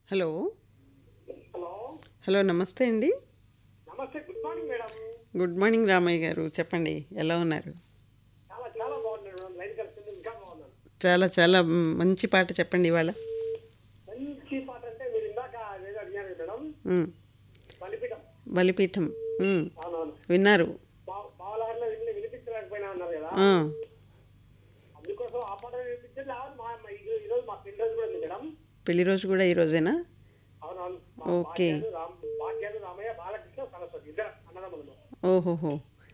Hello hello hello నమస్తే అండి నమస్తే good morning madam good morning Ramayya garu చెప్పండి ఎలా ఉన్నారు చాలా చాలా బాగున్నాను మేడం లైన్ కలిసింది ఇంకా బాగున్నాను చాలా చాలా మ్, మంచి పాట చెప్పండి ఇవాళ మంచి పాట అంటే మీరు ఇందాక ఏదో అడిగారు మేడం మ్, బలిపీఠం బలిపీఠం మ్, అవునవును విన్నారు బా- బావలహరిలో విని వినిపించలేకపోయినా అన్నారు కదా ఆ, అందుకోసం ఆ పాట వినిపించండి లేకపోతే మా మా- ఈ- ఈరోజు మా పెళ్లి రోజు కూడా ఉంది మేడం పెళ్లి రోజు కూడా ఈ రోజేనా అవునవును మా ఓకే. భాగ్యాలు రామ్ భాగ్యాలు రామయ్య బాలకృష్ణ సరస్వతి ఇద్దరు అన్నదమ్ములు ఓహోహో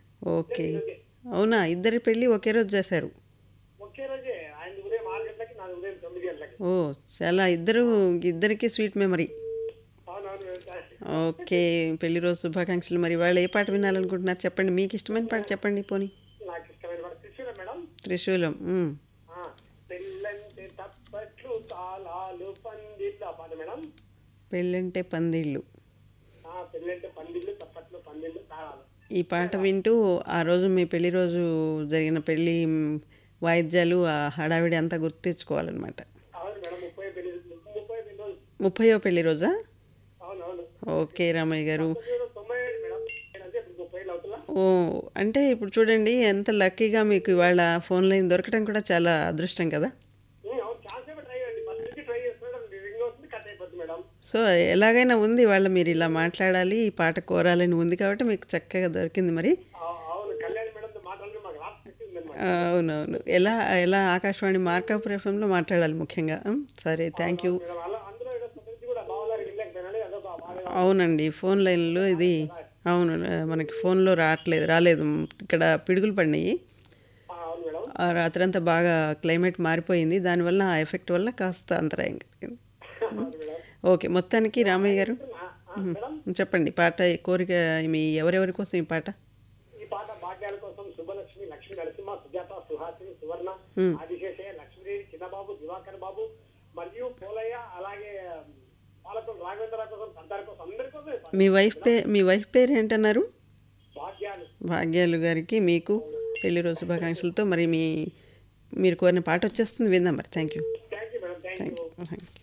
ఓకే అవునా ఇద్దరి పెళ్ళి ఒకే రోజు చేశారు ఒకే రోజే ఆయన ఉదయం ఆరు గంటలకి నాది ఉదయం తొమ్మిది గంటలకి ఓ చాలా ఇద్దరు ఇద్దరికి స్వీట్ మెమరీ అవునవును ఓకే పెళ్లి రోజు శుభాకాంక్షలు మరి వాళ్ళు ఏ పాట వినాలనుకుంటున్నారు చెప్పండి మీకు ఇష్టమైన పాట చెప్పండి పోనీ నాకు ఇష్టమైన పాట త్రిశూలం మేడం త్రిశూలం మ్, ఆ, పెళ్ళంటే తప్పట్లు తాళాలు పందిళ్ళ పాట మేడం పెళ్ళంటే పందిళ్ళు ఆ, పెళ్ళంటే పందిళ్ళు తప్పట్లు పందిళ్ళు తాళాలు ఈ పాట వింటూ ఆ రోజు మీ పెళ్లి రోజు జరిగిన పెళ్లి మ్, వాయిద్యాలు ఆ హడావిడి అంతా గుర్తు తెచ్చుకోవాలన్నమాట అవును మేడం ముప్పై పెళ్లి ముప్పై పెళ్లి రోజు ముప్పయో పెళ్లి రోజా అవునవును ఓకే రామయ్య గారు తొమ్మిది తొంభై ఏడు మేడం నేనంటే ఇప్పుడు ముప్పై ఏళ్ళు అవుతుందా ఓ అంటే ఇప్పుడు చూడండి ఎంత లక్కీగా మీకు ఇవాళ ఫోన్ లైన్ దొరకడం కూడా చాలా అదృష్టం కదా ఉమ్, అవును ఛాన్స్ ఏమో ట్రై చేయండి ఫస్ట్ నుంచి ట్రై చేస్తున్నాడు రింగ్ అవుతుంది కట్ అయిపోతుంది మేడం సో ఎలాగైనా ఉంది వాళ్ళ మీరు ఇలా మాట్లాడాలి ఈ పాట కోరాలని ఉంది కాబట్టి మీకు చక్కగా దొరికింది మరి ఆ, అవును కళ్యాణ్ మేడంతో మాట్లాడితే మాకు రాసి పెట్టింది అనమాట అవునవును ఎలా ఎలా ఆకాశవాణి మార్కాపుర ఎఫ్ఎంలో మాట్లాడాలి ముఖ్యంగా ఉమ్, సరే థ్యాంక్ యూ మేడం అలా అందులో ఏదో నుంచి కూడా బావలారి వెళ్ళలేకపోయినా అదొక బాగా అవునండి ఫోన్ లైన్లో ఇది అవును మనకి ఫోన్లో రావట్లేదు రాలేదు ఇక్కడ పిడుగులు పడినాయి ఆ, అవును మేడం ఆ రాత్రంతా బాగా క్లైమేట్ మారిపోయింది దానివల్ల ఆ ఎఫెక్ట్ వల్ల కాస్త అంతరాయం కలిగింది అవును మేడం ఓకే మొత్తానికి రామయ్య గారు ఆ, ఆ, మేడం చెప్పండి పాట కోరిక మీ ఎవరెవరి కోసం ఈ పాట ఈ పాట భాగ్యాల కోసం శుభలక్ష్మి లక్ష్మి నరసింహ సుజాత సుహాసిని సువర్ణ ఆదిశేషయ్య లక్ష్మీదేవి చిన్నబాబు దివాకర్ బాబు మరియు పోలయ్య అలాగే పాలకులు రాఘవేంద్ర కోసం సంతారి కోసం అందరి కోసం ఈ పాట. మీ వైఫ్ పే మీ వైఫ్ పేరు ఏంటన్నారు భాగ్యాలు భాగ్యాలు గారికి మీకు పెళ్లి రోజు శుభాకాంక్షలతో మరి మీ మీరు కోరిన పాట వచ్చేస్తుంది విందాం మరి thank you thank you madam thank you thank you